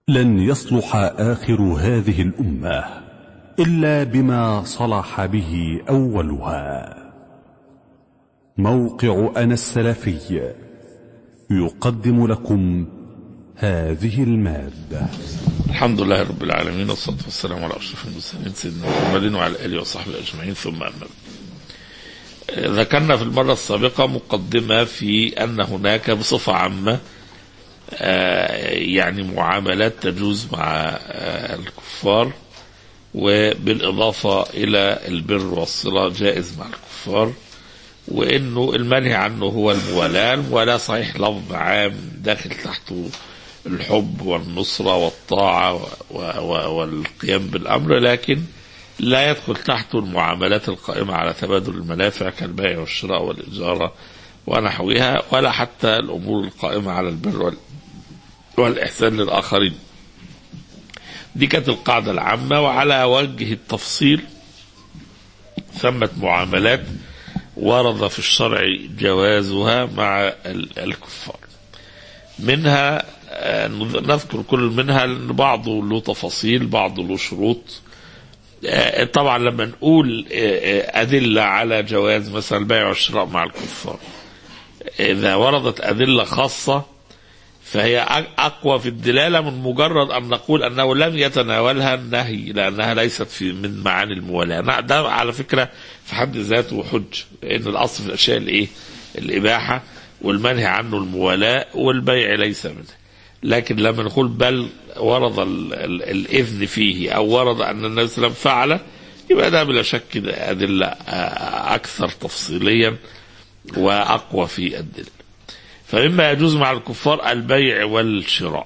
لن يصلح آخر هذه الأمة إلا بما صلح به أولها موقع أنا السلفي يقدم لكم هذه المادة الحمد لله رب العالمين والصلاة والسلام على أشرف المرسلين سيدنا محمد وعلى آله وصحبه أجمعين ثم أما بعد. ذكرنا في المرة السابقة مقدمة في أن هناك بصفة عامة آه، يعني معاملات تجوز مع آه، الكفار وبالإضافة إلى البر والصلة جائز مع الكفار وإنه المنهي عنه هو الموالاة الموالاة صحيح لفظ عام داخل تحته الحب والنصرة والطاعة و- و- والقيام بالأمر لكن لا يدخل تحته المعاملات القائمة على تبادل المنافع كالبيع والشراء والإجارة ونحوها ولا حتى الأمور القائمة على البر وال- والإحسان للآخرين دي كانت القاعدة العامة وعلى وجه التفصيل ثمة معاملات ورد في الشرع جوازها مع ال- الكفار منها آه، نذكر كل منها لأن بعضه له تفاصيل بعضه له شروط آه، طبعا لما نقول آه، آه، أدلة على جواز مثلا البيع والشراء مع الكفار إذا وردت أدلة خاصة فهي أق- أقوى في الدلالة من مجرد أن نقول أنه لم يتناولها النهي لأنها ليست في من معاني الموالاة نعم، ده على فكرة في حد ذاته حج لأن الأصل في الأشياء الإيه الإباحة والمنهي عنه الموالاة والبيع ليس منه لكن لما نقول بل ورد ال ال الإذن فيه أو ورد أن النبي صلى الله عليه وسلم فعله يبقى ده بلا شك ده أدلة آه، أكثر تفصيليا وأقوى في الدليل فمما يجوز مع الكفار البيع والشراء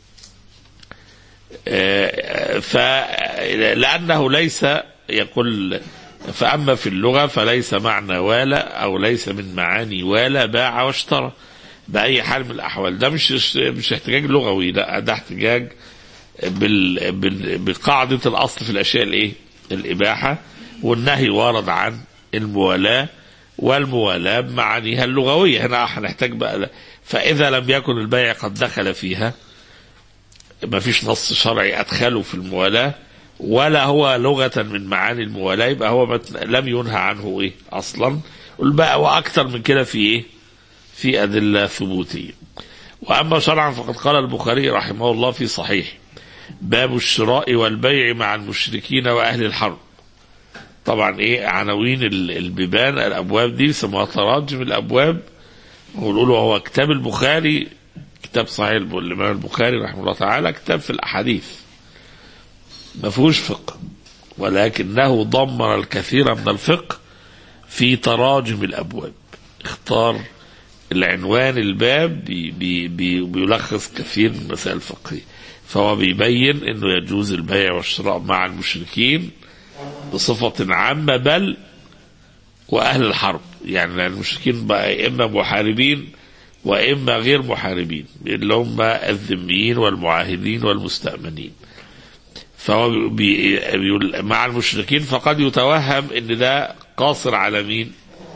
آه، فلأنه ليس يقول فأما في اللغة فليس معنى والا أو ليس من معاني والا باع واشترى بأي حال من الأحوال ده مش مش احتجاج لغوي لا ده احتجاج بال بال بقاعدة الأصل في الأشياء الإيه؟ الإباحة والنهي ورد عن الموالاة والموالاة بمعانيها اللغوية هنا هنحتاج بقى فإذا لم يكن البيع قد دخل فيها ما فيش نص شرعي أدخله في الموالاة ولا هو لغة من معاني الموالاة يبقى هو مت- لم ينهى عنه إيه أصلا والبقى وأكثر من كده في إيه في أدلة ثبوتية وأما شرعا فقد قال البخاري رحمه الله في صحيح باب الشراء والبيع مع المشركين وأهل الحرب طبعا ايه عناوين ال- البيبان الابواب دي يسموها تراجم الابواب ونقولوا هو كتاب البخاري كتاب صحيح الب- الامام البخاري رحمه الله تعالى كتاب في الاحاديث ما فيهوش فقه ولكنه ضمن الكثير من الفقه في تراجم الابواب اختار العنوان الباب بي بي بي بيلخص كثير من المسائل الفقهيه فهو بيبين انه يجوز البيع والشراء مع المشركين بصفة عامة بل وأهل الحرب يعني المشركين بقى إما محاربين وإما غير محاربين اللي هم الذميين والمعاهدين والمستأمنين فهو بي بيقول مع المشركين فقد يتوهم ان ده قاصر على مين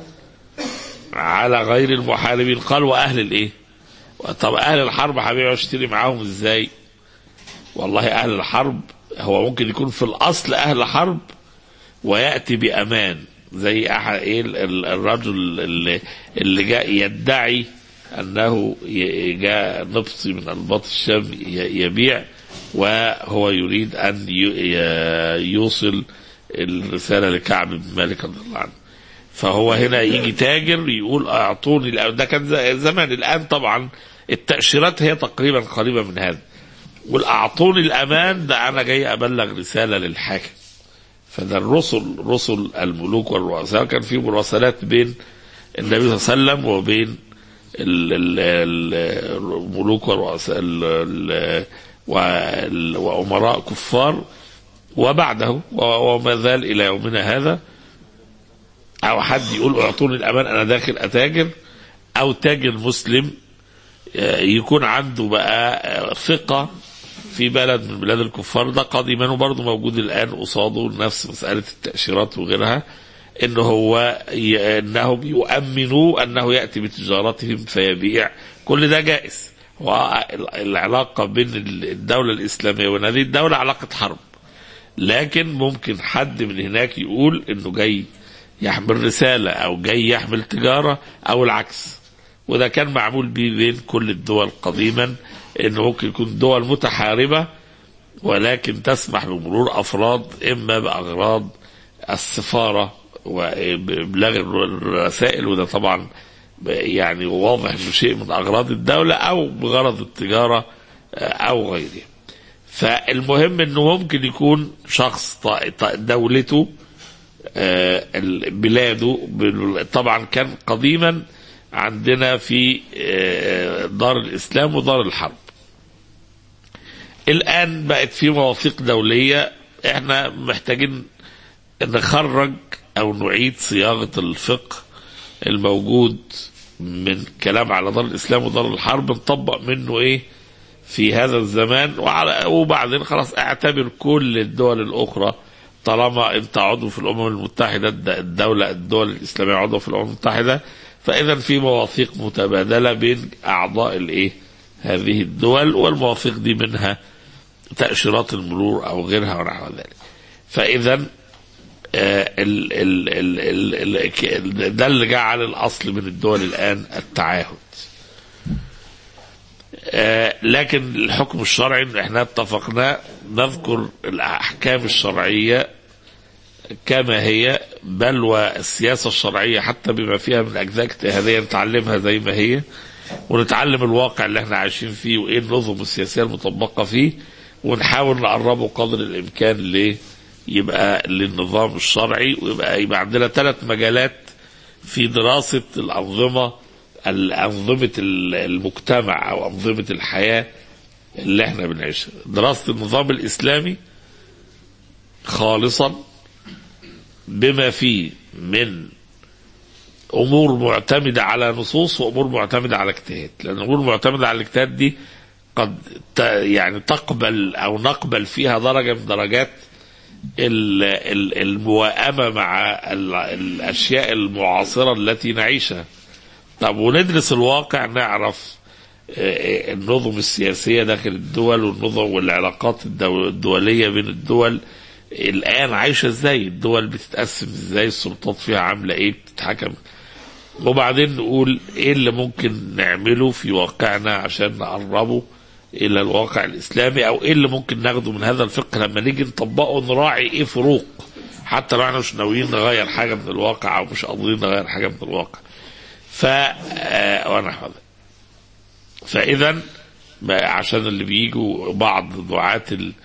على غير المحاربين قال واهل الايه طب اهل الحرب هبيع واشتري معاهم ازاي والله اهل الحرب هو ممكن يكون في الاصل اهل حرب وياتي بامان زي أح- ايه ال- ال- الرجل اللي, اللي جاء يدعي انه ي- جاء نبطي من الباط الشام ي- يبيع وهو يريد ان ي- ي- يوصل الرساله لكعب بن مالك رضي الله عنه فهو هنا يجي تاجر يقول اعطوني الأ- ده كان ز- زمان الان طبعا التاشيرات هي تقريبا قريبه من هذا والاعطوني الامان ده انا جاي ابلغ رساله للحاكم فده الرسل رسل الملوك والرؤساء كان في مراسلات بين النبي صلى الله عليه وسلم وبين ال- ال- ال- الملوك والرؤساء ال- ال- وال- وأمراء كفار وبعده و- وما زال إلى يومنا هذا أو حد يقول اعطوني الأمان أنا داخل أتاجر أو تاجر مسلم آه، يكون عنده بقى آه، ثقة في بلد من بلاد الكفار ده قديما وبرضه موجود الآن قصاده نفس مسألة التأشيرات وغيرها إن هو ي... إنهم يؤمنوا أنه يأتي بتجارتهم فيبيع كل ده جائز والعلاقة بين الدولة الإسلامية وبين هذه الدولة علاقة حرب لكن ممكن حد من هناك يقول انه جاي يحمل رسالة او جاي يحمل تجارة او العكس وده كان معمول بيه بين كل الدول قديما انه ممكن يكون دول متحاربة ولكن تسمح بمرور افراد اما باغراض السفارة وابلاغ الرسائل وده طبعا يعني واضح انه شيء من اغراض الدولة او بغرض التجارة او غيره فالمهم انه ممكن يكون شخص دولته بلاده طبعا كان قديما عندنا في دار الاسلام ودار الحرب الان بقت في مواثيق دوليه احنا محتاجين نخرج او نعيد صياغه الفقه الموجود من كلام على دار الاسلام ودار الحرب نطبق منه ايه في هذا الزمان وعلى وبعدين خلاص اعتبر كل الدول الاخرى طالما انت عضو في الامم المتحده الدوله الدول الاسلاميه عضو في الامم المتحده فاذا في مواثيق متبادله بين اعضاء الايه هذه الدول والمواثيق دي منها تاشيرات المرور او غيرها ونحو ذلك فاذا آه ال ال ال ال ده اللي جعل الاصل من الدول الان التعاهد آه لكن الحكم الشرعي احنا اتفقنا نذكر الاحكام الشرعيه كما هي بل والسياسه الشرعيه حتى بما فيها من اجزاء اجتهاديه نتعلمها زي ما هي ونتعلم الواقع اللي احنا عايشين فيه وايه النظم السياسيه المطبقه فيه ونحاول نقربه قدر الامكان ل يبقى للنظام الشرعي ويبقى يبقى عندنا ثلاث مجالات في دراسه الانظمه أنظمة المجتمع أو أنظمة الحياة اللي احنا بنعيشها دراسة النظام الإسلامي خالصا بما فيه من أمور معتمدة على نصوص وأمور معتمدة على اجتهاد لأن الأمور المعتمدة على الاجتهاد دي قد يعني تقبل أو نقبل فيها درجة من درجات الموائمة مع الأشياء المعاصرة التي نعيشها طب وندرس الواقع نعرف النظم السياسية داخل الدول والنظم والعلاقات الدولية بين الدول الآن عايشة ازاي الدول بتتقسم ازاي السلطات فيها عاملة ايه بتتحكم وبعدين نقول ايه اللي ممكن نعمله في واقعنا عشان نقربه الى الواقع الاسلامي او ايه اللي ممكن ناخده من هذا الفقه لما نيجي نطبقه نراعي ايه فروق حتى لو احنا مش ناويين نغير حاجه من الواقع او مش قادرين نغير حاجه من الواقع ف ونحو ذلك فاذا عشان اللي بيجوا بعض دعاة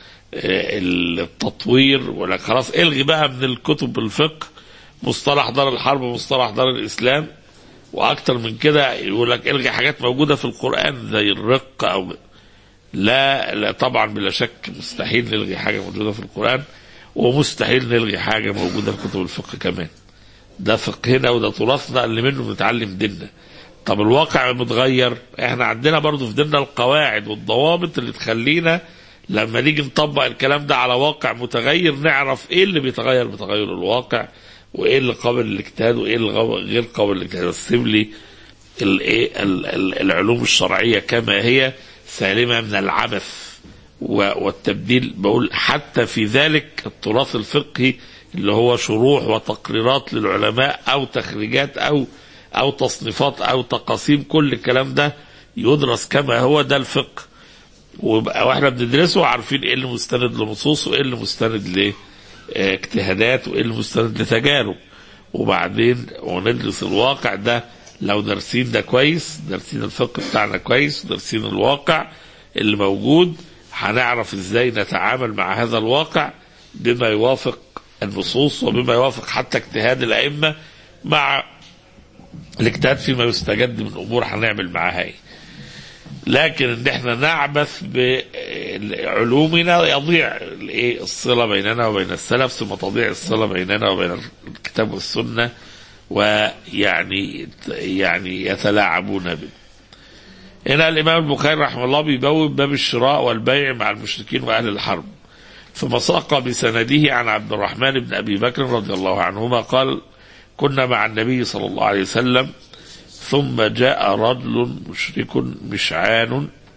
التطوير ولا خلاص الغي بقى من الكتب الفقه مصطلح دار الحرب ومصطلح دار الاسلام واكتر من كده يقول لك الغي حاجات موجوده في القران زي الرق او لا, لا طبعا بلا شك مستحيل نلغي حاجه موجوده في القران ومستحيل نلغي حاجه موجوده في كتب الفقه كمان ده فقهنا وده تراثنا اللي منه بنتعلم ديننا طب الواقع متغير احنا عندنا برضو في ديننا القواعد والضوابط اللي تخلينا لما نيجي نطبق الكلام ده على واقع متغير نعرف ايه اللي بيتغير بتغير الواقع وايه اللي قابل للاجتهاد وايه اللي غير قابل للاجتهاد رسم لي الايه العلوم الشرعيه كما هي سالمه من العبث والتبديل بقول حتى في ذلك التراث الفقهي اللي هو شروح وتقريرات للعلماء او تخريجات او او تصنيفات او تقاسيم كل الكلام ده يدرس كما هو ده الفقه ويبقى واحنا بندرسه عارفين ايه اللي مستند لنصوص وايه اللي مستند لاجتهادات وايه اللي مستند لتجارب وبعدين وندرس الواقع ده لو دارسين ده كويس دارسين الفقه بتاعنا كويس ودارسين الواقع اللي موجود هنعرف ازاي نتعامل مع هذا الواقع بما يوافق النصوص وبما يوافق حتى اجتهاد الائمه مع الاجتهاد فيما يستجد من امور هنعمل معاها ايه. لكن ان احنا نعبث بعلومنا يضيع الايه الصله بيننا وبين السلف ثم تضيع الصله بيننا وبين الكتاب والسنه ويعني يعني يتلاعبون به. هنا الامام البخاري رحمه الله بيبوب باب الشراء والبيع مع المشركين واهل الحرب. ثم ساق بسنده عن عبد الرحمن بن ابي بكر رضي الله عنهما قال كنا مع النبي صلى الله عليه وسلم ثم جاء رجل مشرك مشعان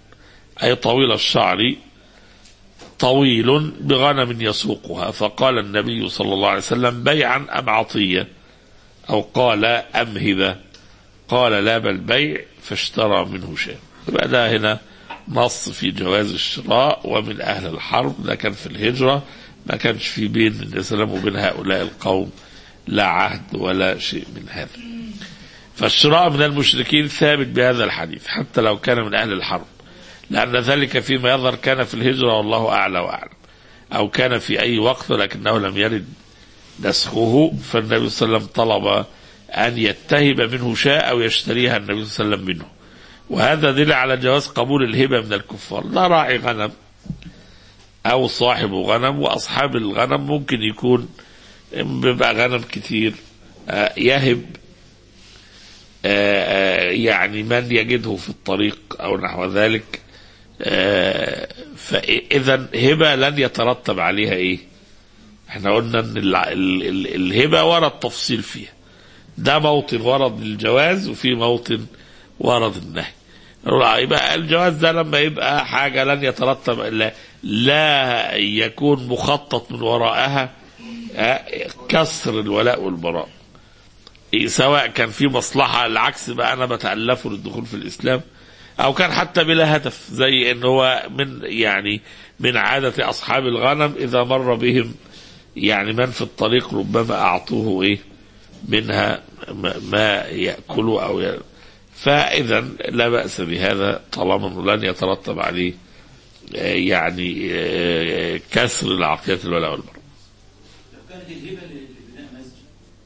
أي طويل الشعر طويل بغنم يسوقها فقال النبي صلى الله عليه وسلم بيعا أم عطية أو قال أم هبة قال لا بل بيع فاشترى منه شيء يبقى ده هنا نص في جواز الشراء ومن أهل الحرب ده كان في الهجرة ما كانش في بين النبي صلى الله عليه وسلم وبين هؤلاء القوم لا عهد ولا شيء من هذا فالشراء من المشركين ثابت بهذا الحديث حتى لو كان من أهل الحرب لأن ذلك فيما يظهر كان في الهجرة والله أعلى وأعلم أو كان في أي وقت لكنه لم يرد نسخه فالنبي صلى الله عليه وسلم طلب أن يتهب منه شاء أو يشتريها النبي صلى الله عليه وسلم منه وهذا دل على جواز قبول الهبة من الكفار لا راعي غنم أو صاحب غنم وأصحاب الغنم ممكن يكون بيبقى غنم كتير آه، يهب آه، آه، يعني من يجده في الطريق أو نحو ذلك آه، فإذا هبة لن يترتب عليها إيه احنا قلنا ان الع- ال- ال- الهبة ورد تفصيل فيها ده موطن ورد الجواز وفي موطن ورد النهي يبقى الجواز ده لما يبقى حاجة لن يترتب لا, لا يكون مخطط من وراءها آه، كسر الولاء والبراء إيه، سواء كان في مصلحة العكس بقى أنا بتألفه للدخول في الإسلام أو كان حتى بلا هدف زي إن هو من يعني من عادة أصحاب الغنم إذا مر بهم يعني من في الطريق ربما أعطوه إيه منها ما- ما يأكله أو ي... فإذا لا بأس بهذا طالما أنه لن يترتب عليه آه، يعني آه، كسر العقيدة الولاء والبراء لو كانت الهبه لبناء مسجد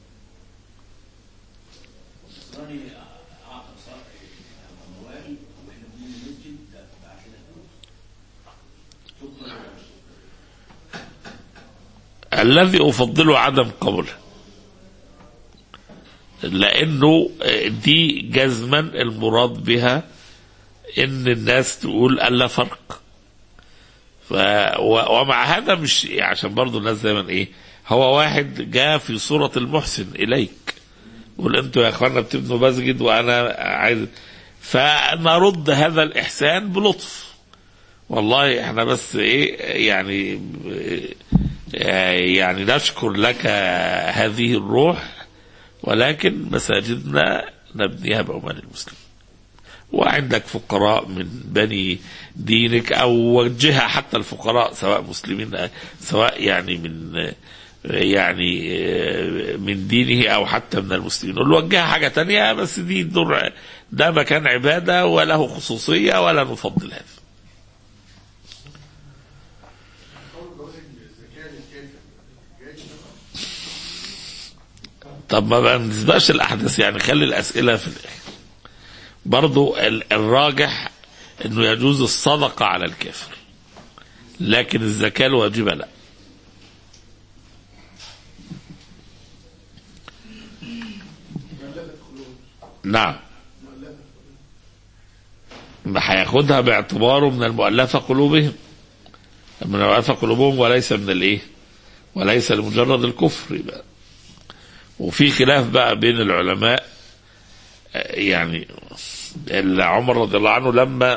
نصراني اعطى صاحب اموال واحنا بنبني مسجد لا بعت لنا فلوس تقبل ولا مش تقبل؟ الذي أفضله عدم قبوله لأنه دي جزما المراد بها إن الناس تقول ألا فرق ف و- ومع هذا مش عشان برضو الناس دايما إيه هو واحد جاء في صورة المحسن إليك يقول أنتوا يا إخوانا بتبنوا مسجد وأنا عايز فنرد هذا الإحسان بلطف والله احنا بس ايه يعني يعني نشكر لك هذه الروح ولكن مساجدنا نبنيها بعمال المسلمين وعندك فقراء من بني دينك او وجهها حتى الفقراء سواء مسلمين سواء يعني من يعني من دينه او حتى من المسلمين نقول له وجهها حاجه تانية بس دي دور ده مكان عباده وله خصوصيه ولا نفضل هذا طب ما بنسبقش الاحداث يعني خلي الاسئله في الاخر برضو ال- الراجح انه يجوز الصدقه على الكافر لكن الزكاه الواجبه لا نعم ما هياخدها باعتباره من المؤلفه قلوبهم من المؤلفه قلوبهم وليس من الايه وليس لمجرد الكفر يبقى وفي خلاف بقى بين العلماء آه، يعني اللي عمر رضي الله عنه لما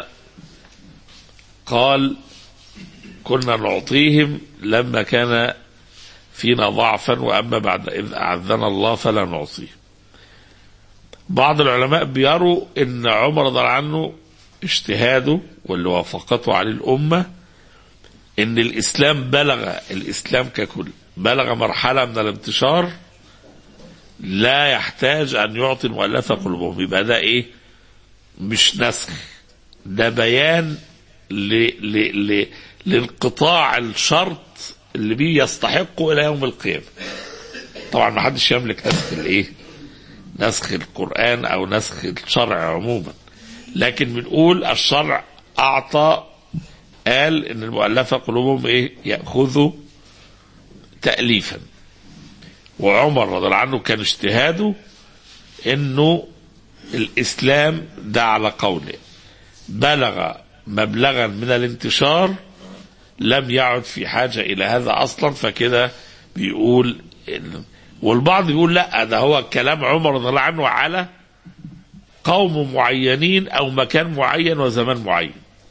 قال كنا نعطيهم لما كان فينا ضعفا واما بعد اذ اعذنا الله فلا نعطيه. بعض العلماء بيروا ان عمر رضي الله عنه اجتهاده واللي وافقته عليه الامه ان الاسلام بلغ الاسلام ككل بلغ مرحله من الانتشار لا يحتاج ان يعطي المؤلفه قلوبهم يبقى ده ايه مش نسخ ده بيان ل... ل... ل... لانقطاع الشرط اللي بيه يستحقه الى يوم القيامه طبعا ما حدش يملك نسخ الايه نسخ القران او نسخ الشرع عموما لكن بنقول الشرع اعطى قال ان المؤلفه قلوبهم ايه ياخذوا تاليفا وعمر رضي الله عنه كان اجتهاده انه الاسلام ده على قوله بلغ مبلغا من الانتشار لم يعد في حاجه الى هذا اصلا فكده بيقول إن- والبعض يقول لا ده هو كلام عمر رضي الله عنه على قوم معينين او مكان معين وزمان معين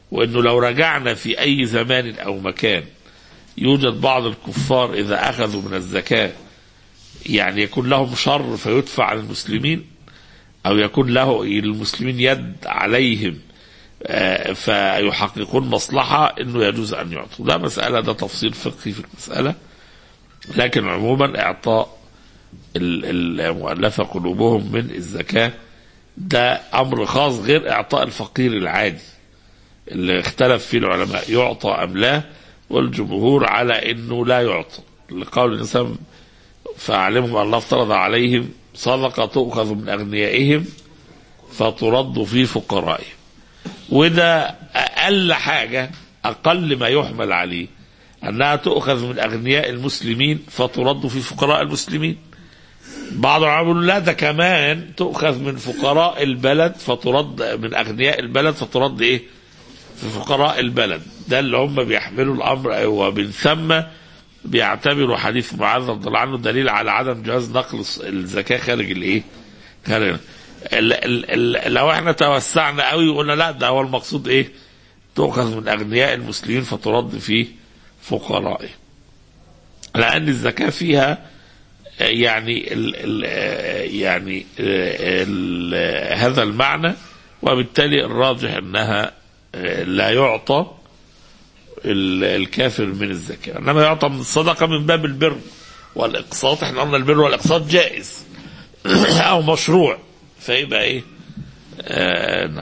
وانه لو رجعنا في اي زمان او مكان يوجد بعض الكفار اذا اخذوا من الزكاه يعني يكون لهم شر فيدفع عن المسلمين او يكون له المسلمين يد عليهم آه، فيحققون مصلحه انه يجوز ان يعطوا ده مساله ده تفصيل فقهي في المساله لكن عموما اعطاء ال- المؤلفه قلوبهم من الزكاه ده امر خاص غير اعطاء الفقير العادي اللي اختلف فيه العلماء يعطى ام لا والجمهور على انه لا يعطى لقول الانسان فاعلمهم ان الله افترض عليهم صدقه تؤخذ من اغنيائهم فترد في فقرائهم وده اقل حاجه اقل ما يحمل عليه انها تؤخذ من اغنياء المسلمين فترد في فقراء المسلمين بعض العلماء يقولوا لا ده كمان تؤخذ من فقراء البلد فترد من اغنياء البلد فترد ايه في فقراء البلد ده اللي هم بيحملوا الامر ومن ثم بيعتبروا حديث معاذ رضي الله عنه دليل على عدم جواز نقل الزكاه خارج الايه؟ خارج ال ال ال لو احنا توسعنا قوي وقلنا لا ده هو المقصود ايه؟ تؤخذ من اغنياء المسلمين فترد في فقرائهم. لان الزكاه فيها يعني ال ال يعني ال هذا المعنى وبالتالي الراجح انها لا يعطى ال- الكافر من الزكاة إنما يعطى من الصدقة من باب البر والإقساط احنا قلنا البر والإقساط جائز أو مشروع فيبقى إيه آه نعم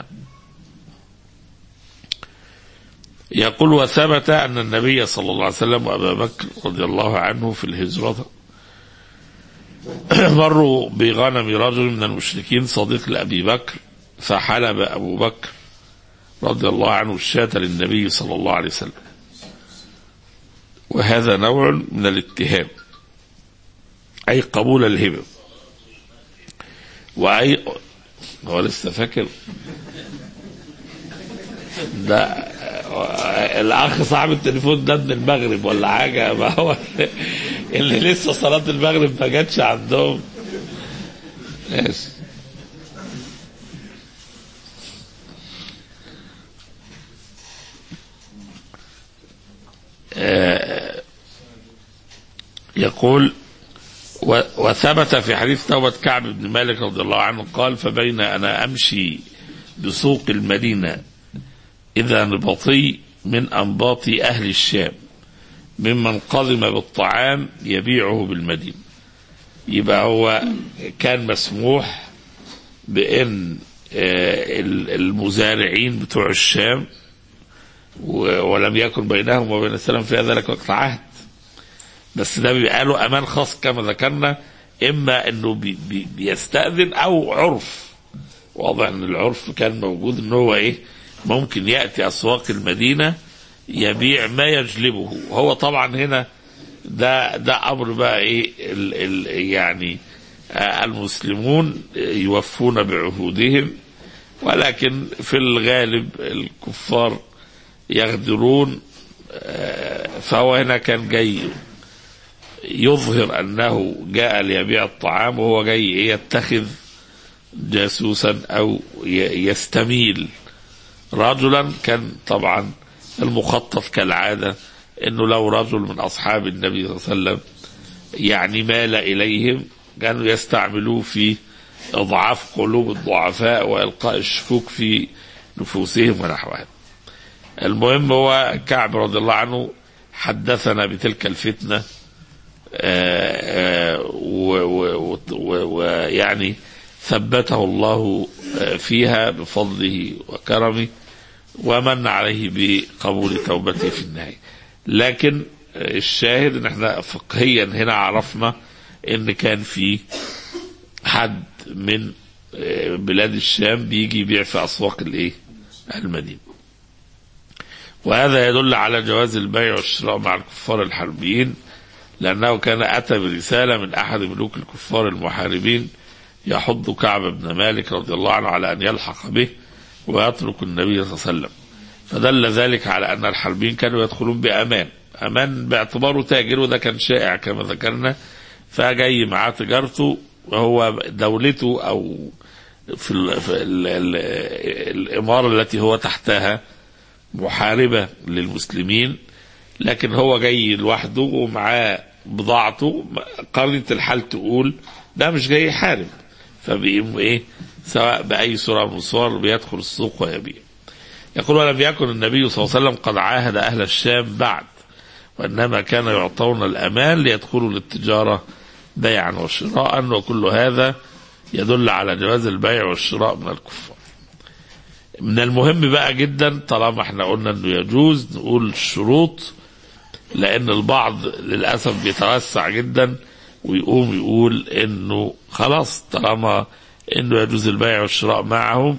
يقول وثبت أن النبي صلى الله عليه وسلم وأبا بكر رضي الله عنه في الهجرة مروا بغنم رجل من المشركين صديق لأبي بكر فحلب أبو بكر رضي الله عنه الشاة للنبي صلى الله عليه وسلم وهذا نوع من الاتهام أي قبول الهبة وأي هو لسه فاكر ده الأخ صاحب التليفون ده من المغرب ولا حاجة ما هو اللي لسه صلاة المغرب ما جاتش عندهم ماشي يقول و- وثبت في حديث توبة كعب بن مالك رضي الله عنه قال فبين أنا أمشي بسوق المدينة إذا نبطي من أنباط أهل الشام ممن قدم بالطعام يبيعه بالمدينة يبقى هو كان مسموح بأن آه، ال- المزارعين بتوع الشام و- ولم يكن بينهم وبين السلام في ذلك وقت عهد بس ده بيبقى له امان خاص كما ذكرنا اما انه بي بي بيستاذن او عرف واضح ان العرف كان موجود ان هو ايه ممكن ياتي اسواق المدينه يبيع ما يجلبه هو طبعا هنا ده ده امر بقى ايه ال ال يعني آه، المسلمون يوفون بعهودهم ولكن في الغالب الكفار يغدرون آه، فهو هنا كان جاي يظهر انه جاء ليبيع الطعام وهو جاي إيه يتخذ جاسوسا او ي- يستميل رجلا كان طبعا المخطط كالعاده انه لو رجل من اصحاب النبي صلى الله عليه وسلم يعني مال اليهم كانوا يستعملوه في اضعاف قلوب الضعفاء والقاء الشكوك في نفوسهم ونحوها المهم هو كعب رضي الله عنه حدثنا بتلك الفتنه ويعني ثبته الله آه، فيها بفضله وكرمه ومن عليه بقبول توبته في النهاية لكن آه، الشاهد ان احنا فقهيا هنا عرفنا ان كان في حد من آه، بلاد الشام بيجي يبيع في اسواق الايه المدينه وهذا يدل على جواز البيع والشراء مع الكفار الحربيين لأنه كان أتى برسالة من أحد ملوك الكفار المحاربين يحض كعب بن مالك رضي الله عنه على أن يلحق به ويترك النبي صلى الله عليه وسلم فدل ذلك على أن الحربيين كانوا يدخلون بأمان أمان باعتباره تاجر وده كان شائع كما ذكرنا فجاي معاه تجارته وهو دولته أو في, ال في ال ال الإمارة التي هو تحتها محاربة للمسلمين لكن هو جاي لوحده ومعاه بضاعته قرية الحال تقول ده مش جاي يحارب فبيقوم ايه سواء بأي صورة من الصور بيدخل السوق ويبيع يقول ولم يكن النبي صلى الله عليه وسلم قد عاهد أهل الشام بعد وإنما كان يعطون الأمان ليدخلوا للتجارة بيعا وشراء وكل هذا يدل على جواز البيع والشراء من الكفار من المهم بقى جدا طالما احنا قلنا انه يجوز نقول الشروط لان البعض للاسف بيتوسع جدا ويقوم يقول انه خلاص طالما انه يجوز البيع والشراء معهم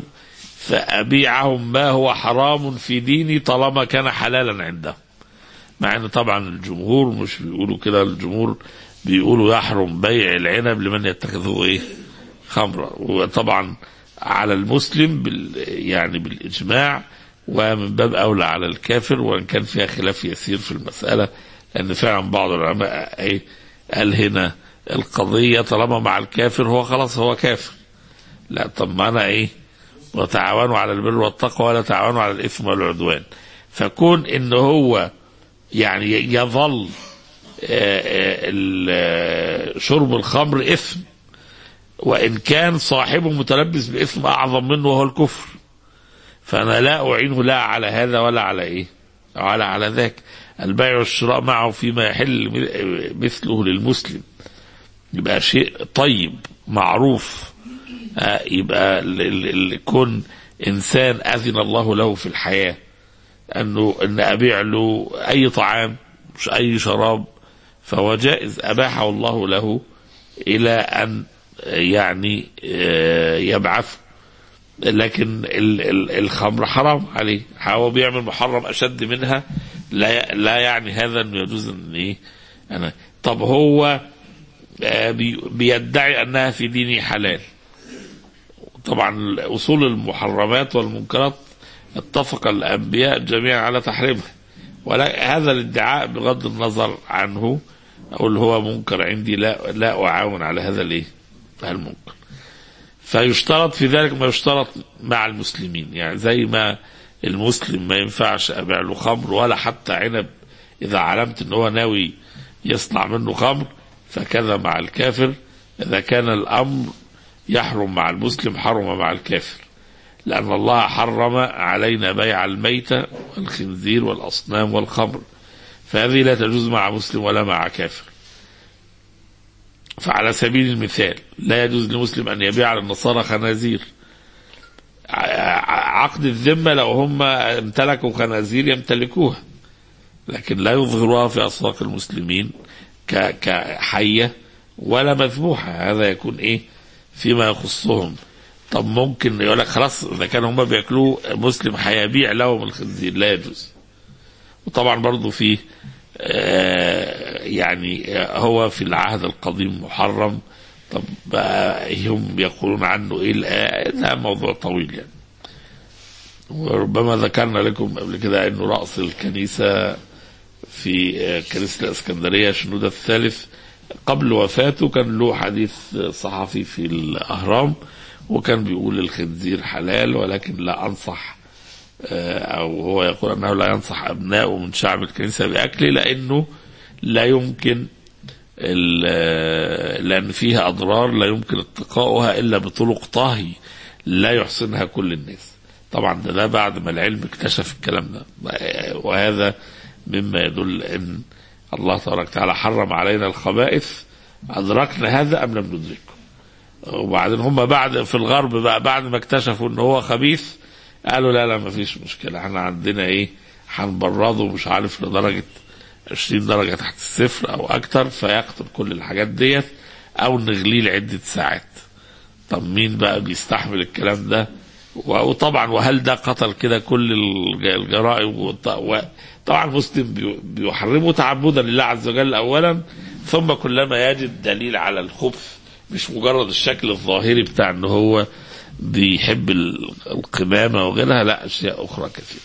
فابيعهم ما هو حرام في ديني طالما كان حلالا عندهم مع ان طبعا الجمهور مش بيقولوا كده الجمهور بيقولوا يحرم بيع العنب لمن يتخذه ايه خمرا وطبعا على المسلم بال يعني بالاجماع ومن باب اولى على الكافر وان كان فيها خلاف يسير في المساله لان فعلا بعض العلماء ايه قال هنا القضيه طالما مع الكافر هو خلاص هو كافر لا طب ما انا ايه وتعاونوا على البر والتقوى ولا تعاونوا على الاثم والعدوان فكون ان هو يعني يظل آه، آه، ال- آه، شرب الخمر اثم وان كان صاحبه متلبس باثم اعظم منه وهو الكفر فانا لا اعينه لا على هذا ولا على ايه ولا على ذاك البيع والشراء معه فيما يحل مثله للمسلم يبقى شيء طيب معروف آه، يبقى ال- ال- ال- كون انسان اذن الله له في الحياه انه ان ابيع له اي طعام مش اي شراب فهو جائز اباحه الله له الى ان آه، يعني آه، يبعث لكن ال- ال- الخمر حرام عليه هو بيعمل محرم اشد منها لا لا يعني هذا انه يجوز ان ايه انا طب هو آه، بي- بيدعي انها في دينه حلال طبعا اصول المحرمات والمنكرات اتفق الانبياء جميعا على تحريمها ولا هذا الادعاء بغض النظر عنه او اللي هو منكر عندي لا لا اعاون على هذا الايه المنكر فيشترط في ذلك ما يشترط مع المسلمين يعني زي ما المسلم ما ينفعش ابيع له خمر ولا حتى عنب اذا علمت ان هو ناوي يصنع منه خمر فكذا مع الكافر اذا كان الامر يحرم مع المسلم حرم مع الكافر لأن الله حرم علينا بيع الميتة والخنزير والأصنام والخمر فهذه لا تجوز مع مسلم ولا مع كافر فعلى سبيل المثال لا يجوز لمسلم أن يبيع للنصارى خنازير ع- عقد الذمة لو هم امتلكوا خنازير يمتلكوها لكن لا يظهروها في أسواق المسلمين ك- كحية ولا مذبوحة هذا يكون إيه فيما يخصهم طب ممكن يقول لك خلاص اذا كانوا هم بياكلوه مسلم هيبيع لهم الخنزير لا يجوز وطبعا برضو في آه، يعني آه، هو في العهد القديم محرم طب بقى هم يقولون عنه ايه الآية؟ ده موضوع طويل يعني وربما ذكرنا لكم قبل كده انه راس الكنيسه في آه، كنيسه الاسكندريه شنود الثالث قبل وفاته كان له حديث صحفي في الاهرام وكان بيقول الخنزير حلال ولكن لا انصح آه، او هو يقول انه لا ينصح ابنائه من شعب الكنيسه باكله لانه لا يمكن ال- آه، لان فيها اضرار لا يمكن اتقاؤها الا بطرق طهي لا يحسنها كل الناس طبعا ده, ده بعد ما العلم اكتشف الكلام ده آه، وهذا مما يدل ان الله تبارك وتعالى حرم علينا الخبائث ادركنا هذا ام لم ندركه وبعدين هم بعد في الغرب بقى بعد ما اكتشفوا ان هو خبيث قالوا لا لا ما فيش مشكله احنا عندنا ايه هنبرده مش عارف لدرجه 20 درجه تحت الصفر او اكتر فيقتل كل الحاجات ديت او نغليه لعده ساعات طب مين بقى بيستحمل الكلام ده وطبعا وهل ده قتل كده كل الج- الجرائم وط- وطبعا مسلم بي- بيحرمه تعبدا لله عز وجل اولا ثم كلما يجد دليل على الخبث مش مجرد الشكل الظاهري بتاع ان هو بيحب ال- القمامه وغيرها لا اشياء اخرى كثير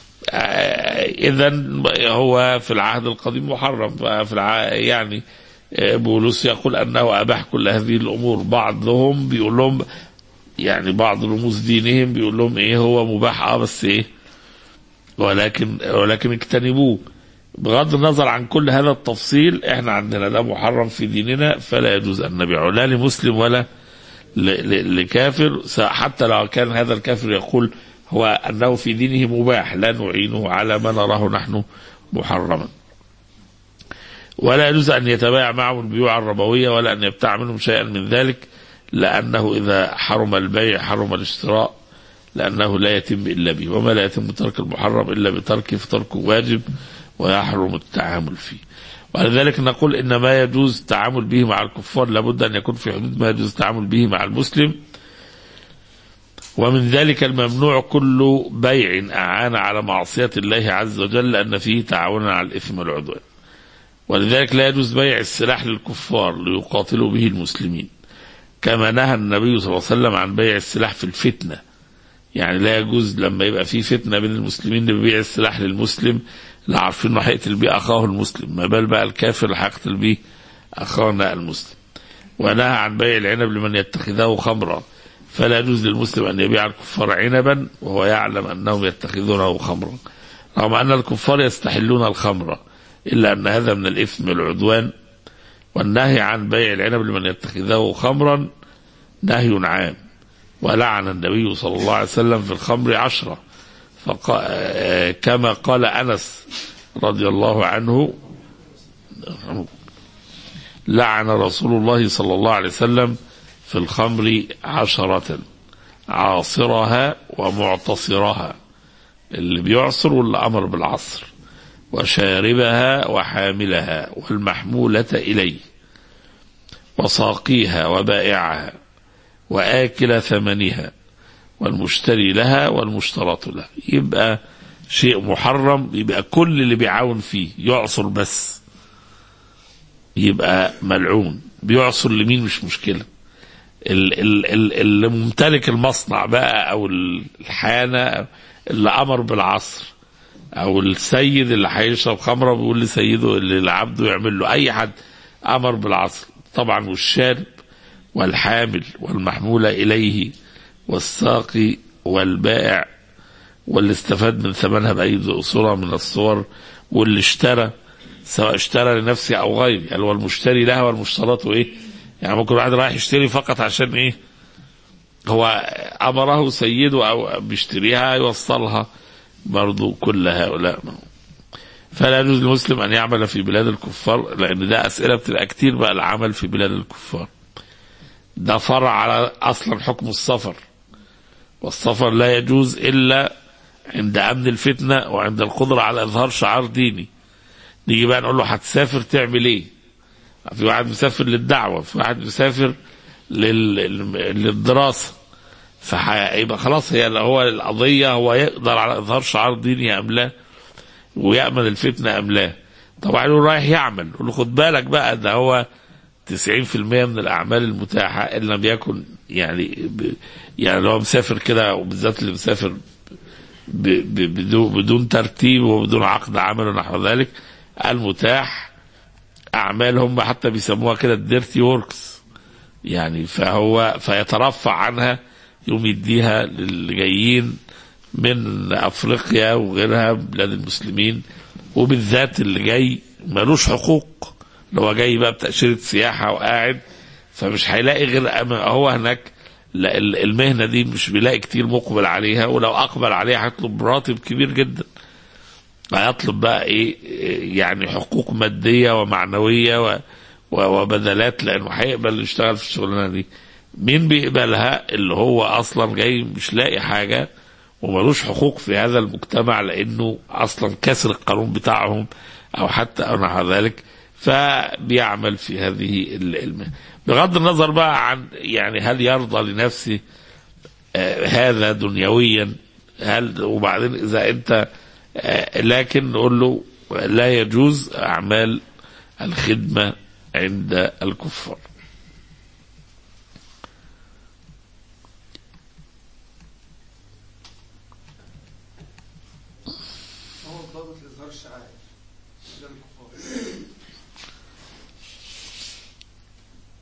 اذا هو في العهد القديم محرم في الع... يعني آه، بولس يقول انه اباح كل هذه الامور بعضهم بيقول لهم يعني بعض رموز دينهم بيقول لهم ايه هو مباح اه بس ايه ولكن ولكن اجتنبوه بغض النظر عن كل هذا التفصيل احنا عندنا ده محرم في ديننا فلا يجوز ان نبيعه لا لمسلم ولا ل- ل- لكافر س- حتى لو كان هذا الكافر يقول هو انه في دينه مباح لا نعينه على ما نراه نحن محرما ولا يجوز ان يتبايع معهم البيوع الربويه ولا ان يبتاع منهم شيئا من ذلك لانه اذا حرم البيع حرم الاشتراء لانه لا يتم الا به وما لا يتم ترك المحرم الا بتركه فتركه واجب ويحرم التعامل فيه ولذلك نقول ان ما يجوز التعامل به مع الكفار لابد ان يكون في حدود ما يجوز التعامل به مع المسلم ومن ذلك الممنوع كل بيع اعان على معصيه الله عز وجل لان فيه تعاونا على الاثم والعدوان ولذلك لا يجوز بيع السلاح للكفار ليقاتلوا به المسلمين كما نهى النبي صلى الله عليه وسلم عن بيع السلاح في الفتنه يعني لا يجوز لما يبقى في فتنه بين المسلمين لبيع السلاح للمسلم لا عارفين انه هيقتل بيه اخاه المسلم ما بال بقى الكافر اللي هيقتل بيه اخانا المسلم ونهى عن بيع العنب لمن يتخذه خمرا فلا يجوز للمسلم ان يبيع الكفار عنبا وهو يعلم انهم يتخذونه خمرا رغم ان الكفار يستحلون الخمر الا ان هذا من الاثم والعدوان والنهي عن بيع العنب لمن يتخذه خمرا نهي عام ولعن النبي صلى الله عليه وسلم في الخمر عشرة فقا... آه، كما قال أنس رضي الله عنه لعن رسول الله صلى الله عليه وسلم في الخمر عشرة عاصرها ومعتصرها اللي بيعصر واللي أمر بالعصر وشاربها وحاملها والمحمولة إليه وساقيها وبائعها وآكل ثمنها والمشتري لها والمشترط له يبقى شيء محرم يبقى كل اللي بيعاون فيه يعصر بس يبقى ملعون بيعصر لمين مش مشكلة ال- ال- ال- اللي ممتلك المصنع بقى او الحانة اللي امر بالعصر او السيد اللي هيشرب خمره بيقول لسيده اللي لعبده يعمل له اي حد امر بالعصر طبعا والشارب والحامل والمحمولة إليه والساقي والبائع واللي استفاد من ثمنها بأي صورة من الصور واللي اشترى سواء اشترى لنفسه أو غيره يعني هو المشتري لها والمشترط إيه يعني ممكن واحد رايح يشتري فقط عشان إيه هو أمره سيده أو بيشتريها يوصلها برضو كل هؤلاء فلا يجوز للمسلم أن يعمل في بلاد الكفار لأن ده أسئلة بتبقى كتير بقى العمل في بلاد الكفار ده فرع على اصلا حكم السفر والسفر لا يجوز الا عند امن الفتنه وعند القدره على اظهار شعار ديني نيجي بقى نقول له هتسافر تعمل ايه في واحد مسافر للدعوه في واحد مسافر لل... للدراسه فيبقى خلاص هي هو القضيه هو يقدر على اظهار شعار ديني ام لا ويامن الفتنه ام لا طبعا يقول رايح يعمل يقول له خد بالك بقى ده هو 90% من الأعمال المتاحة إن لم يكن يعني ب يعني لو مسافر كده وبالذات اللي مسافر ب ب بدون, بدون ترتيب وبدون عقد عمل ونحو ذلك المتاح أعمال هم حتى بيسموها كده الديرتي وركس يعني فهو فيترفع عنها يوم يديها للي جايين من أفريقيا وغيرها بلاد المسلمين وبالذات اللي جاي ملوش حقوق اللي هو جاي بقى بتأشيرة سياحة وقاعد فمش هيلاقي غير أما هو هناك لا ال- المهنة دي مش بيلاقي كتير مقبل عليها ولو أقبل عليها هيطلب راتب كبير جدا هيطلب بقى إيه إيه يعني حقوق مادية ومعنوية و و- وبدلات لأنه هيقبل يشتغل في الشغلانة دي مين بيقبلها اللي هو أصلا جاي مش لاقي حاجة وملوش حقوق في هذا المجتمع لأنه أصلا كسر القانون بتاعهم أو حتى أو نحو ذلك فبيعمل في هذه المهنة بغض النظر بقى عن يعني هل يرضى لنفسه آه، هذا دنيويا هل وبعدين اذا انت آه، لكن نقول له لا يجوز اعمال الخدمه عند الكفار هو ضابط لإظهار الشعائر ده الكفار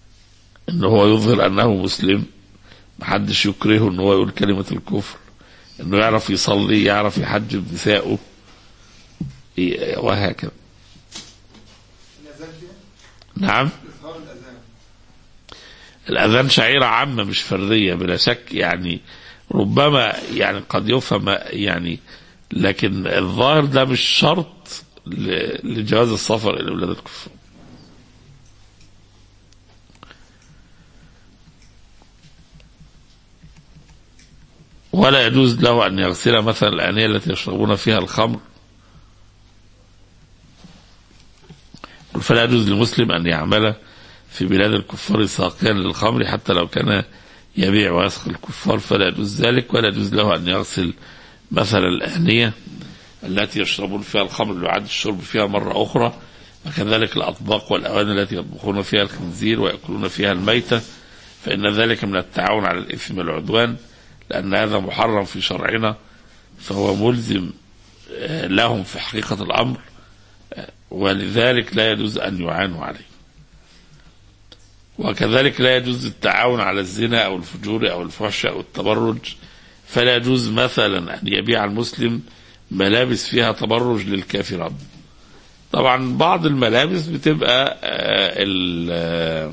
ان هو يظهر انه مسلم محدش يكرهه ان هو يقول كلمه الكفر انه يعرف يصلي يعرف يحجب نسائه إيه، وهكذا الأذان فيها نعم إظهار الأذان الأذان شعيرة عامة مش فردية بلا شك يعني ربما يعني قد يفهم يعني لكن الظاهر ده مش شرط ل- لجواز السفر إلى بلاد الكفر ولا يجوز له أن يغسل مثلا الآنية التي يشربون فيها الخمر فلا يجوز للمسلم أن يعمل في بلاد الكفار ساقيا للخمر حتى لو كان يبيع ويسقي الكفار فلا يجوز ذلك ولا يجوز له أن يغسل مثلا الآنية التي يشربون فيها الخمر ليعاد الشرب فيها مرة أخرى وكذلك الأطباق والأواني التي يطبخون فيها الخنزير ويأكلون فيها الميتة فإن ذلك من التعاون على الإثم والعدوان لأن هذا محرم في شرعنا فهو ملزم آه، لهم في حقيقة الأمر آه، ولذلك لا يجوز أن يعانوا عليه وكذلك لا يجوز التعاون على الزنا أو الفجور أو الفحش أو التبرج فلا يجوز مثلا أن يبيع المسلم ملابس فيها تبرج للكافرات طبعا بعض الملابس بتبقى آه، ال- آه،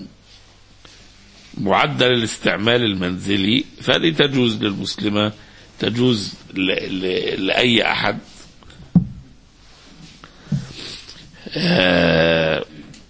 معدل الاستعمال المنزلي فدي تجوز للمسلمة تجوز ل- ل- لأي أحد آه،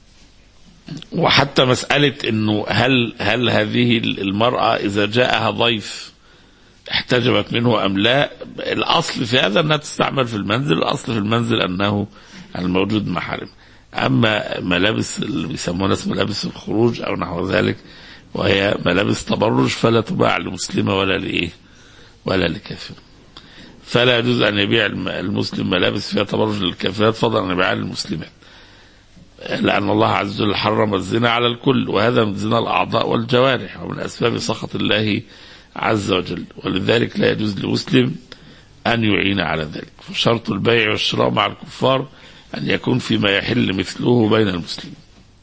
وحتى مسألة أنه هل هل هذه المرأة إذا جاءها ضيف احتجبت منه أم لا الأصل في هذا أنها تستعمل في المنزل الأصل في المنزل أنه الموجود محارم أما ملابس اللي بيسموها ناس ملابس الخروج أو نحو ذلك وهي ملابس تبرج فلا تباع لمسلمة ولا لإيه ولا لكافر فلا يجوز أن يبيع الم- المسلم ملابس فيها تبرج للكافرات فضلا أن يبيعها للمسلمات لأن الله عز وجل حرم الزنا على الكل وهذا من زنا الأعضاء والجوارح ومن أسباب سخط الله عز وجل ولذلك لا يجوز لمسلم أن يعين على ذلك فشرط البيع والشراء مع الكفار أن يكون فيما يحل مثله بين المسلمين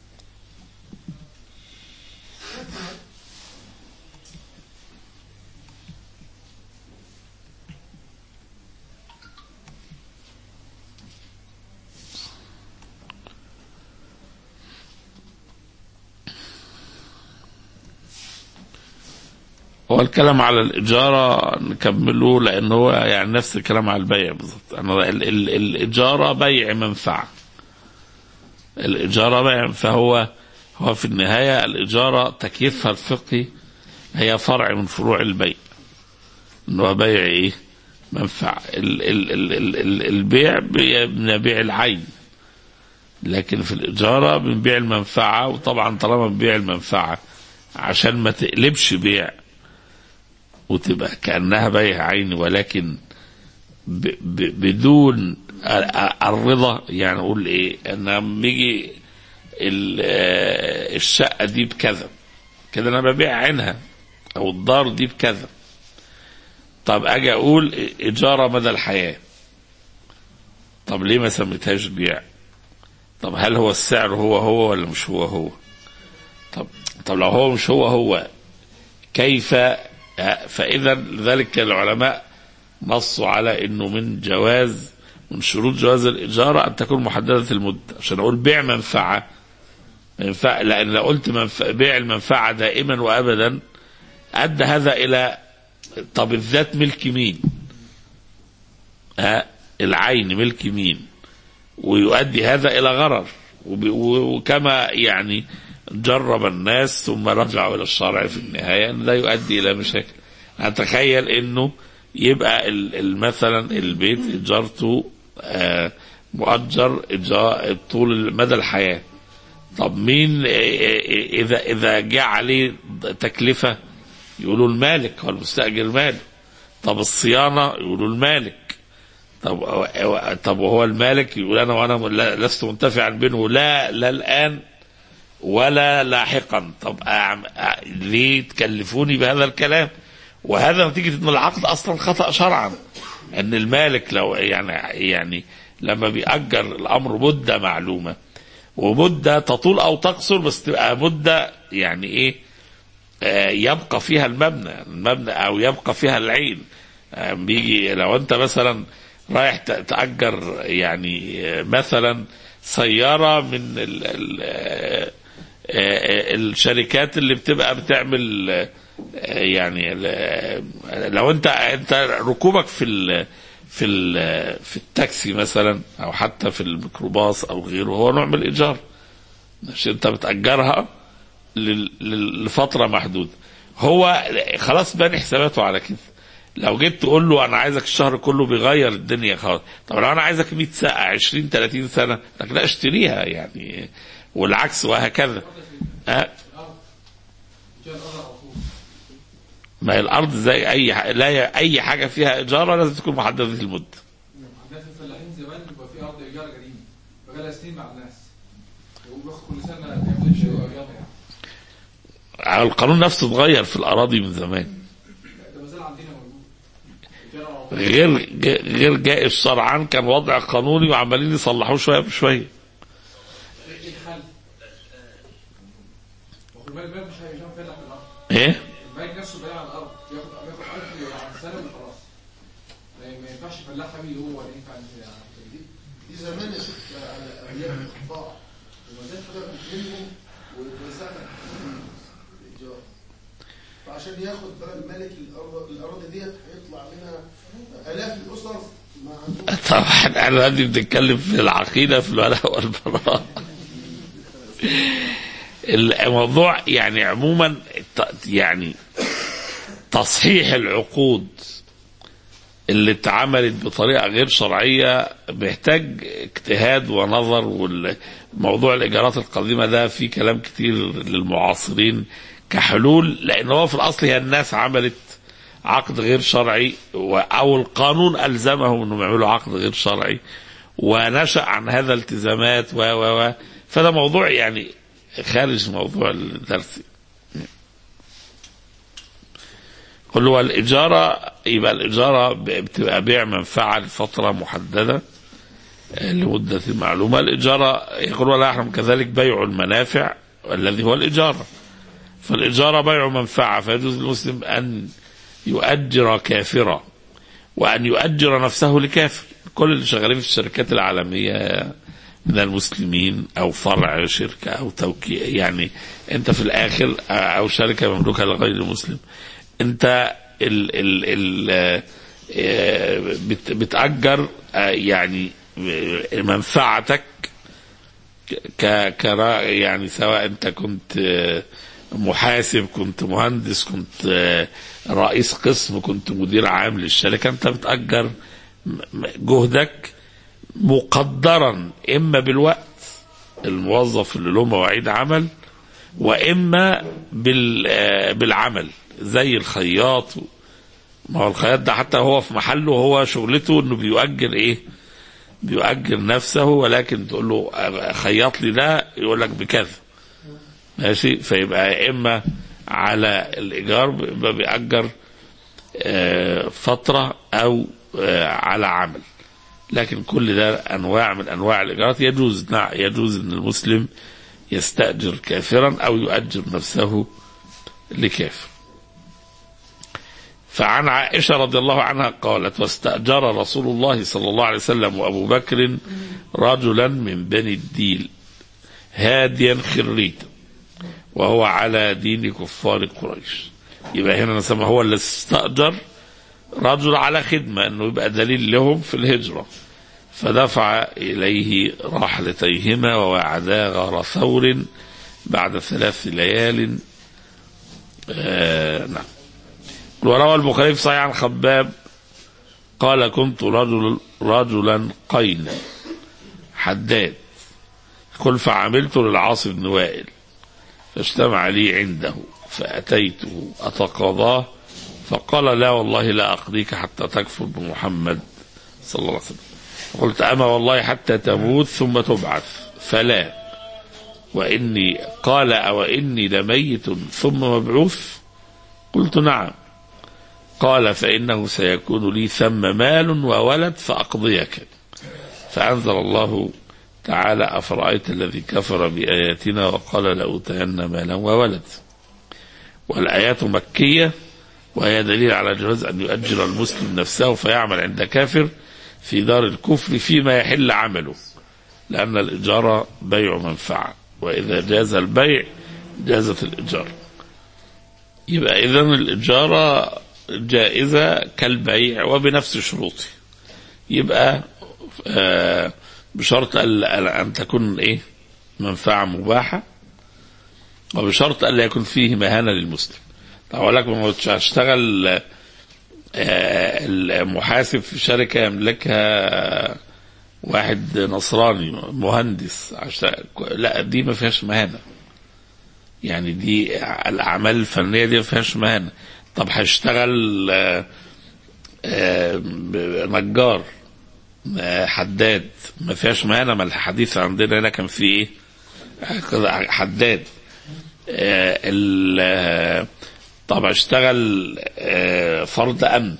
هو الكلام على الإجارة نكمله لأن هو يعني نفس الكلام على البيع بالضبط أنا ال- ال- الإجارة بيع منفعة الإجارة بيع فهو هو في النهاية الإجارة تكييفها الفقهي هي فرع من فروع البيع إنه هو بيع إيه منفعة ال ال ال ال ال البيع بي- من بيع العين لكن في الإجارة بنبيع المنفعة وطبعا طالما بنبيع المنفعة عشان ما تقلبش بيع وتبقى كأنها بيع عيني ولكن ب ب بدون ال- ال- الرضا يعني أقول إيه أن لما يجي ال- آه، الشقة دي بكذا كده أنا ببيع عينها أو الدار دي بكذا طب أجي أقول إجارة مدى الحياة طب ليه ما سميتهاش بيع طب هل هو السعر هو هو ولا مش هو هو طب طب لو هو مش هو هو كيف فإذا ذلك العلماء نصوا على أنه من جواز من شروط جواز الإجارة أن تكون محددة المدة عشان أقول بيع منفعة منفعة لأن لو قلت منفعة بيع المنفعة دائما وأبدا أدى هذا إلى طب الذات ملك مين؟ ها العين ملك مين؟ ويؤدي هذا إلى غرر وب- وكما يعني جرب الناس ثم رجعوا الى الشرع في النهايه ان ده يؤدي الى مشاكل اتخيل انه يبقى ال- ال- مثلا البيت اجارته آه، مؤجر إجا- طول مدى الحياه طب مين آه، آه، اذا اذا جاء عليه تكلفه يقولوا المالك هو المستاجر مالك طب الصيانه يقولوا المالك طب طب وهو المالك يقول انا وانا لا- لست منتفعا منه لا لا الان ولا لاحقا طب أعم... أ... ليه تكلفوني بهذا الكلام وهذا نتيجة ان العقد اصلا خطأ شرعا ان المالك لو يعني يعني لما بيأجر الامر مدة معلومة ومدة تطول او تقصر بس تبقى مدة يعني ايه آه، يبقى فيها المبنى المبنى او يبقى فيها العين آه، بيجي لو انت مثلا رايح ت- تأجر يعني آه، مثلا سيارة من ال ال آه، آه، الشركات اللي بتبقى بتعمل آه، يعني ال- لو انت انت ركوبك في ال في ال في التاكسي مثلا او حتى في الميكروباص او غيره هو نوع من الايجار مش انت بتأجرها لل- لل- لفترة محدودة هو خلاص باني حساباته على كده لو جيت تقول له انا عايزك الشهر كله بيغير الدنيا خالص طب لو انا عايزك 100 سنه 20 30 سنه لك لا اشتريها يعني والعكس وهكذا أه؟ ما هي الارض زي اي ح- لا ي- اي حاجه فيها ايجار لازم تكون محدده المده عندنا في الفلاحين زمان بيبقى في ارض ايجار قديمه بقالها سنين مع الناس وبياخد كل سنه يعمل شيء ايجار يعني القانون نفسه اتغير في الاراضي من زمان ده ما زال عندنا موجود ايجار على طول. غير ج- غير جائز شرعا كان وضع قانوني وعمالين يصلحوه شويه بشويه ايه الحل؟ هو المال المال مش هيجار فعلا في الارض ايه المال نفسه بايع على الارض بياخد بياخد 1000 عن سنه وخلاص ما ما ينفعش فلاح حبيبي هو ولا ينفع يعني دي دي زمان يا شيخ على ايام القطاع وما زال حضرتك منهم وتوزعنا الايجار فعشان ياخد بقى الملك الارض الاراضي ديت هيطلع منها الاف الاسر ما عندهم طبعا احنا دلوقتي بنتكلم في العقيده في الولاء والبراء الموضوع يعني عموما ت- يعني تصحيح العقود اللي اتعملت بطريقه غير شرعيه بيحتاج اجتهاد ونظر والموضوع الايجارات القديمه ده فيه كلام كتير للمعاصرين كحلول لان هو في الاصل هي الناس عملت عقد غير شرعي و- او القانون الزمهم انهم يعملوا عقد غير شرعي ونشا عن هذا التزامات و و و فده موضوع يعني خارج موضوع الدرس قل هو الإجارة يبقى الإجارة ب- بتبقى بيع منفعة لفترة محددة آه، لمدة معلومة الإجارة يقول ولا يحرم كذلك بيع المنافع الذي هو الإجارة فالإجارة بيع منفعة فيجوز للمسلم أن يؤجر كافرا وأن يؤجر نفسه لكافر كل اللي شغالين في الشركات العالمية من المسلمين أو فرع شركة أو توكيل يعني أنت في الآخر أو شركة مملوكة لغير المسلم أنت ال ال ال آه، بت- بتأجر آه، يعني آه، منفعتك ك كرا يعني سواء انت كنت آه، محاسب كنت مهندس كنت آه، رئيس قسم كنت مدير عام للشركه انت بتأجر م- م- جهدك مقدرا اما بالوقت الموظف اللي له مواعيد عمل واما بال آه، بالعمل زي الخياط ما هو الخياط ده حتى هو في محله هو شغلته انه بيؤجر ايه بيؤجر نفسه ولكن تقول له خيط لي ده يقول لك بكذا ماشي فيبقى يا اما على الايجار بيبقى بيأجر آه، فتره او آه، على عمل لكن كل ده انواع من انواع الايجارات يجوز نعم يجوز ان المسلم يستاجر كافرا او يؤجر نفسه لكافر فعن عائشة رضي الله عنها قالت واستأجر رسول الله صلى الله عليه وسلم وأبو بكر رجلا من بني الديل هاديا خريتا وهو على دين كفار قريش يبقى هنا نسمى هو اللي استأجر رجل على خدمة انه يبقى دليل لهم في الهجرة فدفع إليه راحلتيهما ووعدا غار ثور بعد ثلاث ليال آه نعم وروى البخاري في صحيح عن خباب قال كنت رجل رجلا قينا حداد قل فعملت للعاص بن وائل فاجتمع لي عنده فأتيته أتقاضاه فقال لا والله لا أقضيك حتى تكفر بمحمد صلى الله عليه وسلم قلت أما والله حتى تموت ثم تبعث فلا وإني قال أو إني لميت ثم مبعوث قلت نعم قال فإنه سيكون لي ثم مال وولد فأقضيك فأنزل الله تعالى أفرأيت الذي كفر بآياتنا وقال لأوتين مالا وولد والآيات مكية وهي دليل على جواز أن يؤجر المسلم نفسه فيعمل عند كافر في دار الكفر فيما يحل عمله لأن الإجارة بيع منفعة وإذا جاز البيع جازت الإجارة يبقى إذا الإجارة جائزة كالبيع وبنفس شروطه يبقى آه بشرط أن أن تكون إيه منفعة مباحة وبشرط ألا يكون فيه مهانة للمسلم طب أقول لك ما كنتش هشتغل آه، المحاسب في شركة يملكها واحد نصراني مهندس عشان لا دي ما فيهاش مهانة يعني دي الأعمال الفنية دي ما فيهاش مهانة طب هشتغل آه، آه، نجار آه، حداد ما فيهاش مهانة ما الحديث عندنا هنا كان فيه ايه كده حداد آه، ال- آه، طب اشتغل آه، فرد امن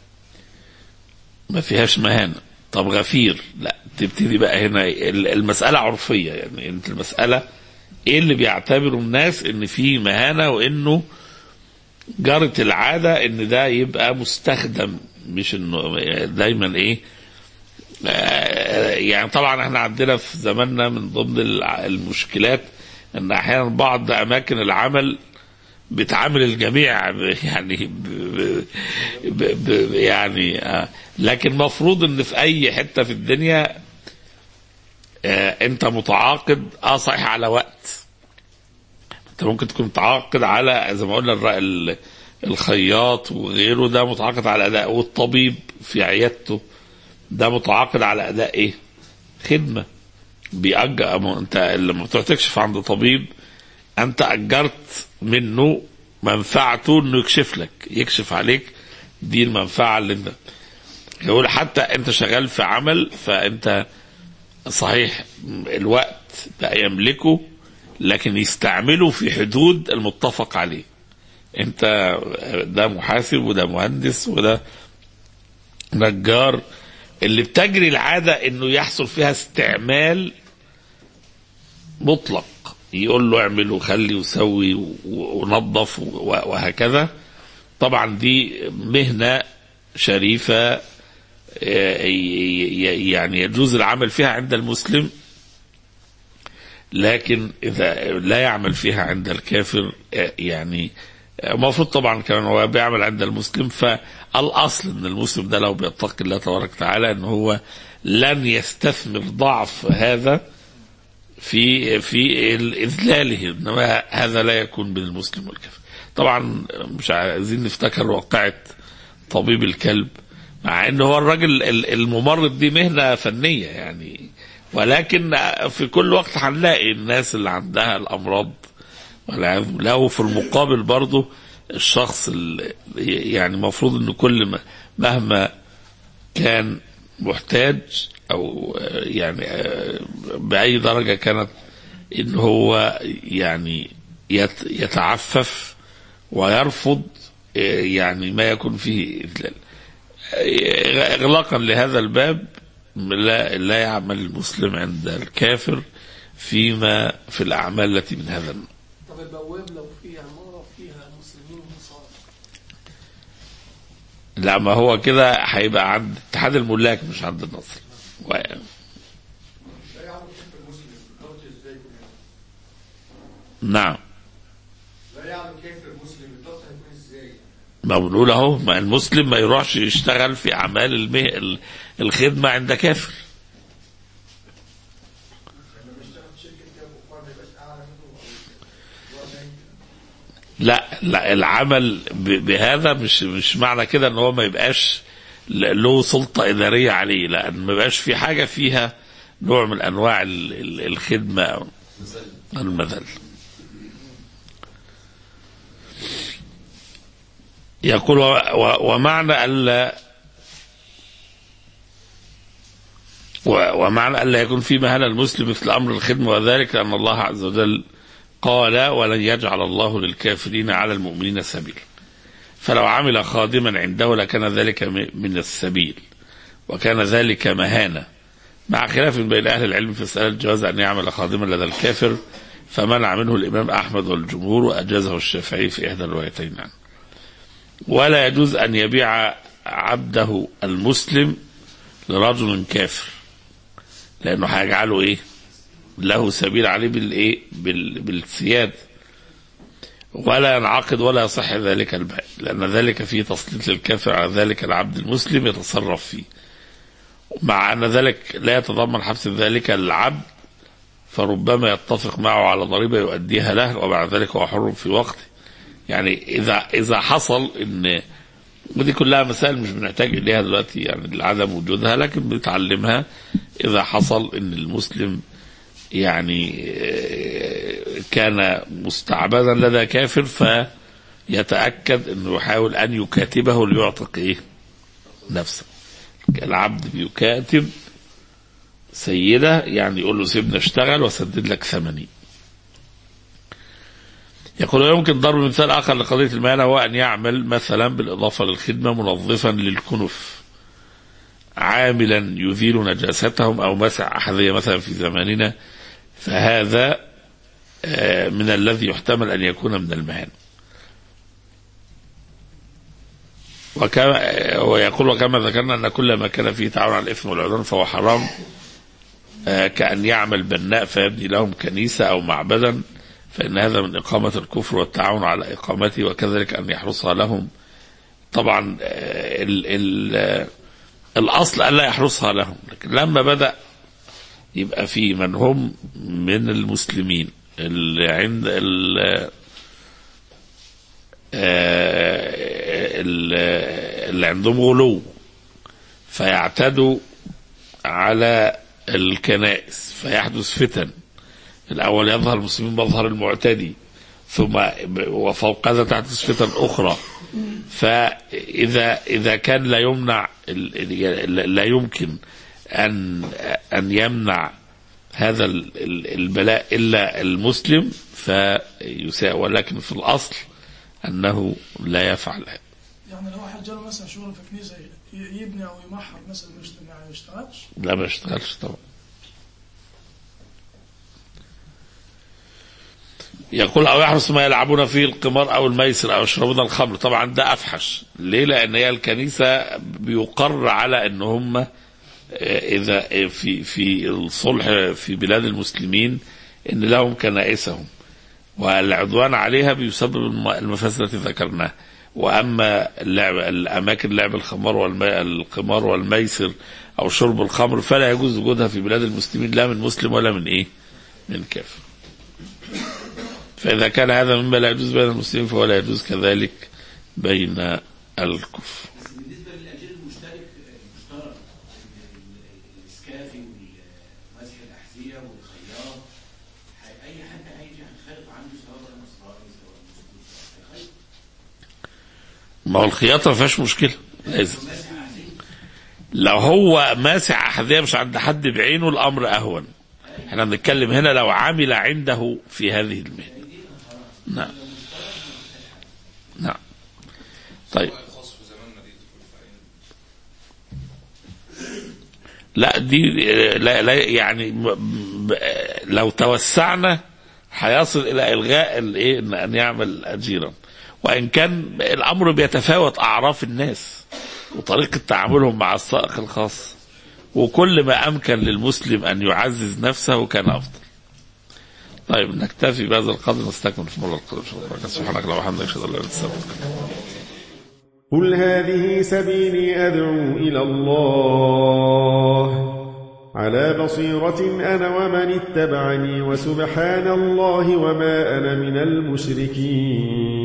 ما فيهاش مهانة طب غفير لا تبتدي بقى هنا ال- المسألة عرفية يعني انت المسألة ايه اللي بيعتبروا الناس ان في مهانة وانه جرت العادة ان ده يبقى مستخدم مش انه دايما ايه آه، يعني طبعا احنا عندنا في زماننا من ضمن الع- المشكلات ان احيانا بعض اماكن العمل بتعامل الجميع ب- يعني ب ب ب يعني آه، لكن مفروض ان في اي حته في الدنيا آه، انت متعاقد اه صحيح على وقت انت ممكن تكون متعاقد على زي ما قلنا الر- ال- الخياط وغيره ده متعاقد على اداء والطبيب في عيادته ده متعاقد على اداء ايه؟ خدمه بيأجر أما انت لما بتروح تكشف عند طبيب انت اجرت منه منفعته انه يكشف لك يكشف عليك دي المنفعه اللي انت يقول حتى انت شغال في عمل فانت صحيح الوقت ده يملكه لكن يستعمله في حدود المتفق عليه انت ده محاسب وده مهندس وده نجار اللي بتجري العادة انه يحصل فيها استعمال مطلق يقول له اعمل وخلي وسوي و- ونظف و- وهكذا طبعا دي مهنة شريفة آه، ي- ي- يعني يجوز العمل فيها عند المسلم لكن إذا لا يعمل فيها عند الكافر آه، يعني آه، المفروض طبعا كمان هو بيعمل عند المسلم فالأصل أن المسلم ده لو بيتقي الله تبارك وتعالى أن هو لن يستثمر ضعف هذا في في اذلاله انما هذا لا يكون بين المسلم والكافر طبعا مش عايزين نفتكر واقعه طبيب الكلب مع ان هو الراجل ال- الممرض دي مهنه فنيه يعني ولكن في كل وقت هنلاقي الناس اللي عندها الامراض والعياذ بالله وفي المقابل برضه الشخص اللي يعني المفروض ان كل ما مهما كان محتاج او آه، يعني آه، باي درجه كانت ان هو يعني يت- يتعفف ويرفض آه، يعني ما يكون فيه اذلال آه، اغلاقا لهذا الباب لا لا يعمل المسلم عند الكافر فيما في الاعمال التي من هذا النوع طب البواب لو في عمارة فيها مسلمين ونصارى لا ما هو كده هيبقى عند اتحاد الملاك مش عند النصر و... لا يعمل كيف المسلم الضبط ازاي يكون هنا؟ نعم لا يعمل كيف المسلم الضبط هيكون ازاي؟ ما بنقول اهو ما المسلم ما يروحش يشتغل في اعمال المه... ال- الخدمه عند كافر لما بيشتغل في شركه كده كفار ما يبقاش اعلى منه او هو زي لا لا العمل ب... بهذا مش مش معنى كده ان هو ما يبقاش ل- له سلطه اداريه عليه لان ما يبقاش في حاجه فيها نوع من انواع ال... ال- الخدمه أو المذل يقول و... و... ومعنى الا و- ومعنى ألا يكون في مهنة المسلم مثل أمر الخدمة وذلك لأن الله عز وجل قال ولن يجعل الله للكافرين على المؤمنين سبيلا فلو عمل خادما عنده لكان ذلك م- من السبيل وكان ذلك مهانة مع خلاف بين أهل العلم في مسألة جواز أن يعمل خادما لدى الكافر فمنع منه الإمام أحمد والجمهور وأجازه الشافعي في إحدى الروايتين عنه ولا يجوز أن يبيع عبده المسلم لرجل كافر لأنه هيجعله إيه له سبيل عليه بالإيه بال- بالسيادة ولا ينعقد ولا يصح ذلك البيع لأن ذلك فيه تسليط للكافر على ذلك العبد المسلم يتصرف فيه مع أن ذلك لا يتضمن حبس ذلك العبد فربما يتفق معه على ضريبة يؤديها له وبعد ذلك هو حر في وقته يعني إذا إذا حصل إن ودي كلها مسائل مش بنحتاج إليها دلوقتي يعني لعدم وجودها لكن بنتعلمها إذا حصل إن المسلم يعني آه، كان مستعبدا لدى كافر فيتأكد أنه يحاول أن يكاتبه ليعتق إيه نفسه العبد بيكاتب سيدة يعني يقول له سيبنا اشتغل واسدد لك ثمني يقول يمكن ضرب مثال آخر لقضية المال هو أن يعمل مثلا بالإضافة للخدمة منظفا للكنف عاملا يزيل نجاستهم أو مسح أحذية مثلا في زماننا فهذا آه، من الذي يحتمل أن يكون من المهن وكما ويقول وكما ذكرنا أن كل ما كان فيه تعاون على الإثم والعدوان فهو حرام آه، كأن يعمل بناء فيبني لهم كنيسة أو معبدا فإن هذا من إقامة الكفر والتعاون على إقامته وكذلك أن يحرسها لهم طبعا آه، ال ال آه، الأصل ألا يحرسها لهم لكن لما بدأ يبقى في من هم من المسلمين اللي عند ال ال- اللي عندهم غلو فيعتدوا على الكنائس فيحدث فتن الأول يظهر المسلمين مظهر المعتدي ثم وفوق هذا تحدث فتن أخرى فإذا إذا كان لا يمنع ال- ال- لا يمكن أن أن يمنع هذا ال- ال- البلاء إلا المسلم فيساء ولكن في الأصل أنه لا يفعل هذا يعني لو واحد جاله مثلا شغل في كنيسه ي- يبني او يمحر مثلا ما يشت- ما يشتغلش لا ما يشتغلش طبعا يقول او يحرص ما يلعبون فيه القمار او الميسر او يشربون الخمر طبعا ده افحش ليه لان هي الكنيسه بيقر على ان هم آه، اذا آه، في في الصلح في بلاد المسلمين ان لهم كنائسهم والعدوان عليها بيسبب الم- المفاسد التي ذكرناها واما اللعب الاماكن لعب الخمار والماء القمار والميسر او شرب الخمر فلا يجوز وجودها في بلاد المسلمين لا من مسلم ولا من ايه؟ من كافر. فاذا كان هذا مما لا يجوز بين المسلمين فهو لا يجوز كذلك بين الكفر. بس بالنسبه للاجير المشترك المشترك ال- ال- الاسكافي ومسح الاحذيه والخياط ح- اي حد هيجي هيخالط عنده سواء بقى نصراني سواء مسلم سواء هيخالط ما هو الخياطه ما فيهاش مشكله لازم مسح احذيه لو هو ماسع احذيه مش عند حد بعينه الامر اهون. احنا بنتكلم هنا لو عمل عنده في هذه المهنه. نعم. نعم. طيب. لا دي لا, لا يعني م- م- لو توسعنا هيصل الى الغاء الايه ان أن يعمل اجيرا وان كان الامر بيتفاوت اعراف الناس وطريقه تعاملهم مع السائق الخاص وكل ما امكن للمسلم ان يعزز نفسه كان افضل طيب نكتفي بهذا القدر نستكمل في المره القادمه إن شاء الله. سبحانك اللهم وبحمدك اشهد ان لا اله الا انت أستغفرك. قل هذه سبيلي أدعو إلى الله على بصيرة أنا ومن اتبعني وسبحان الله وما أنا من المشركين